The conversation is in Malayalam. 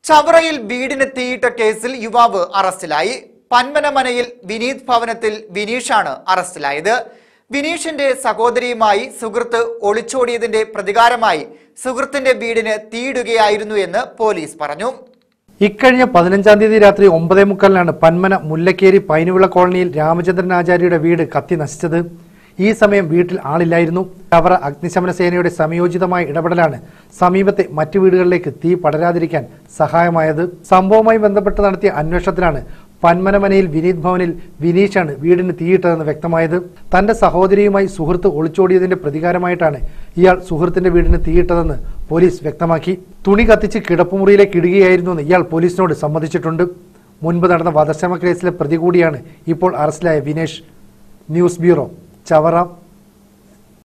ചവറയിൽ വീടിന് തീയിട്ട കേസിൽ യുവാവ് അറസ്റ്റിലായി പന്മനമനയിൽ വിനീത് ഭവനത്തിൽ വിനീഷാണ് അറസ്റ്റിലായത് വിനീഷിന്റെ സഹോദരിയുമായി സുഹൃത്ത് ഒളിച്ചോടിയതിന്റെ പ്രതികാരമായി സുഹൃത്തിന്റെ വീടിന് തീയിടുകയായിരുന്നു എന്ന് പോലീസ് പറഞ്ഞു ഇക്കഴിഞ്ഞ പതിനഞ്ചാം തീയതി രാത്രി ഒമ്പതേ മുക്കാലിനാണ് പന്മന മുല്ലക്കേരി പൈനുവിള കോളനിയിൽ രാമചന്ദ്രൻ ആചാര്യയുടെ വീട് കത്തി നശിച്ചത് ഈ സമയം വീട്ടിൽ ആളില്ലായിരുന്നു ചവറ അഗ്നിശമന സേനയുടെ സമയോചിതമായ ഇടപെടലാണ് സമീപത്തെ മറ്റു വീടുകളിലേക്ക് തീ പടരാതിരിക്കാൻ സഹായമായത് സംഭവവുമായി ബന്ധപ്പെട്ട് നടത്തിയ അന്വേഷണത്തിലാണ് പന്മനമനയിൽ വിനീത് ഭവനിൽ വിനീഷാണ് വീടിന് തീയിട്ടതെന്ന് വ്യക്തമായത് തന്റെ സഹോദരിയുമായി സുഹൃത്ത് ഒളിച്ചോടിയതിന്റെ പ്രതികാരമായിട്ടാണ് ഇയാൾ സുഹൃത്തിന്റെ വീടിന് തീയിട്ടതെന്ന് പോലീസ് വ്യക്തമാക്കി തുണി കത്തിച്ച് കിടപ്പുമുറിയിലേക്ക് ഇടുകയായിരുന്നുവെന്ന് ഇയാൾ പോലീസിനോട് സമ്മതിച്ചിട്ടുണ്ട് മുൻപ് നടന്ന വധശ്രമ കേസിലെ പ്രതി കൂടിയാണ് ഇപ്പോൾ അറസ്റ്റിലായ വിനേഷ് ന്യൂസ് ബ്യൂറോ ചവറ